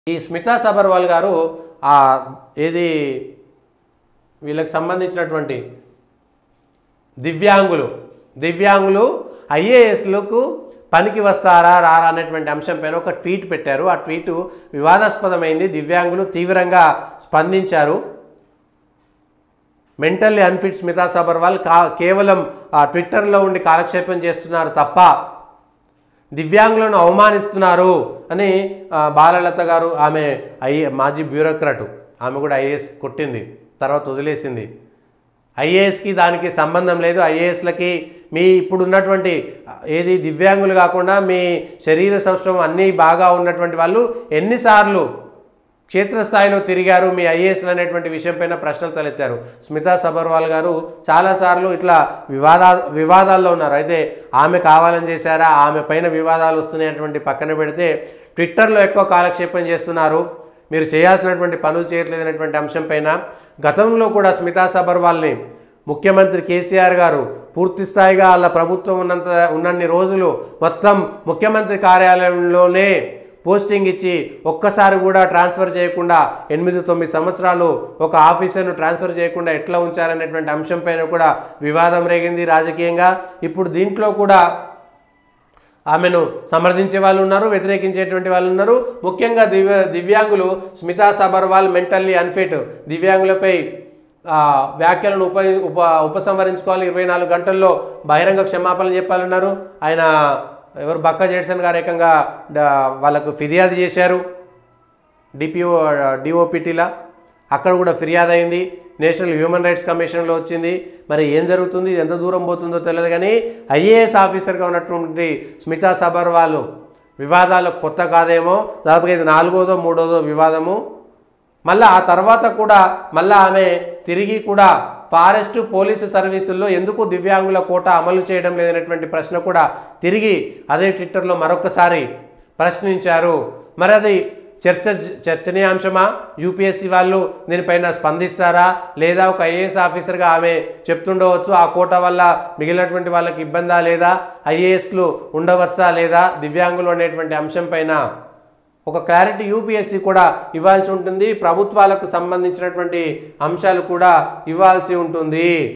ఈ స్మితా సబర్వాల్ గారు ఆ ఏది వీళ్ళకి సంబంధించినటువంటి దివ్యాంగులు దివ్యాంగులు ఐఏఎస్లకు పనికి వస్తారా రారా అనేటువంటి అంశం పైన ఒక ట్వీట్ పెట్టారు ఆ ట్వీట్ వివాదాస్పదమైంది దివ్యాంగులు తీవ్రంగా స్పందించారు మెంటల్లీ అన్ఫిట్ స్మితా సబర్వాల్ కా కేవలం ఆ ట్విట్టర్లో ఉండి కాలక్షేపం చేస్తున్నారు తప్ప దివ్యాంగులను అవమానిస్తున్నారు అని ఆ, బాలలత గారు ఆమె ఐ మాజీ బ్యూరోక్రాటు ఆమె కూడా ఐఏఎస్ కొట్టింది తర్వాత వదిలేసింది ఐఏఎస్కి దానికి సంబంధం లేదు ఐఏఎస్లకి మీ ఇప్పుడు ఉన్నటువంటి ఏది దివ్యాంగులు కాకుండా మీ శరీర సౌష్ఠవం అన్నీ బాగా ఉన్నటువంటి వాళ్ళు ఎన్నిసార్లు క్షేత్రస్థాయిలో తిరిగారు మీ ఐఏఎస్లు అనేటువంటి విషయంపైన ప్రశ్నలు తలెత్తారు స్మితా సబర్వాల్ గారు చాలాసార్లు ఇట్లా వివాదా వివాదాల్లో ఉన్నారు అయితే ఆమె కావాలని చేశారా ఆమె పైన వివాదాలు వస్తున్నాయటువంటి పక్కన పెడితే ట్విట్టర్లో ఎక్కువ కాలక్షేపం చేస్తున్నారు మీరు చేయాల్సినటువంటి పనులు చేయట్లేదనేటువంటి అంశం పైన గతంలో కూడా స్మితా సబర్వాల్ని ముఖ్యమంత్రి కేసీఆర్ గారు పూర్తి స్థాయిగా వాళ్ళ ప్రభుత్వం ఉన్నంత ఉన్నన్ని రోజులు మొత్తం ముఖ్యమంత్రి కార్యాలయంలోనే పోస్టింగ్ ఇచ్చి ఒక్కసారి కూడా ట్రాన్స్ఫర్ చేయకుండా ఎనిమిది తొమ్మిది సంవత్సరాలు ఒక ఆఫీసర్ను ట్రాన్స్ఫర్ చేయకుండా ఎట్లా ఉంచారనేటువంటి అంశం పైన కూడా వివాదం రేగింది రాజకీయంగా ఇప్పుడు దీంట్లో కూడా ఆమెను సమర్థించే వాళ్ళు ఉన్నారు వ్యతిరేకించేటువంటి వాళ్ళు ఉన్నారు ముఖ్యంగా దివ్య దివ్యాంగులు స్మితా సబర్వాల్ మెంటల్లీ అన్ఫిట్ దివ్యాంగులపై ఆ, వ్యాఖ్యలను ఉప ఉప ఉపసంహరించుకోవాలి ఇరవై నాలుగు గంటల్లో బహిరంగ క్షమాపణలు చెప్పాలన్నారు ఆయన ఎవరు బక్క జేడ్సన్ గారు ఏకంగా డ- వాళ్ళకు ఫిర్యాదు చేశారు డిపిఓ డిఓపిటీలా అక్కడ కూడా ఫిర్యాదు అయింది నేషనల్ హ్యూమన్ రైట్స్ కమిషన్లో వచ్చింది మరి ఏం జరుగుతుంది ఇది ఎంత దూరం పోతుందో తెలియదు కానీ ఐఏఎస్ ఆఫీసర్గా ఉన్నటువంటి స్మితా సబర్వాల్ వివాదాలు కొత్త కాదేమో దాదాపుగా ఇది నాలుగోదో మూడోదో వివాదము మళ్ళీ ఆ తర్వాత కూడా మళ్ళీ ఆమె తిరిగి కూడా ఫారెస్ట్ పోలీసు సర్వీసుల్లో ఎందుకు దివ్యాంగుల కోట అమలు చేయడం లేదనేటువంటి ప్రశ్న కూడా తిరిగి అదే ట్విట్టర్లో మరొకసారి ప్రశ్నించారు మరి అది చర్చ చర్చనీయాంశమా యూపీఎస్సీ వాళ్ళు దీనిపైన స్పందిస్తారా లేదా ఒక ఐఏఎస్ ఆఫీసర్గా ఆమె చెప్తుండవచ్చు ఆ కోట వల్ల మిగిలినటువంటి వాళ్ళకి ఇబ్బందా లేదా ఐఏఎస్లు ఉండవచ్చా లేదా దివ్యాంగులు అనేటువంటి అంశం పైన ఒక క్లారిటీ యూపీఎస్సీ కూడా ఇవ్వాల్సి ఉంటుంది ప్రభుత్వాలకు సంబంధించినటువంటి అంశాలు కూడా ఇవ్వాల్సి ఉంటుంది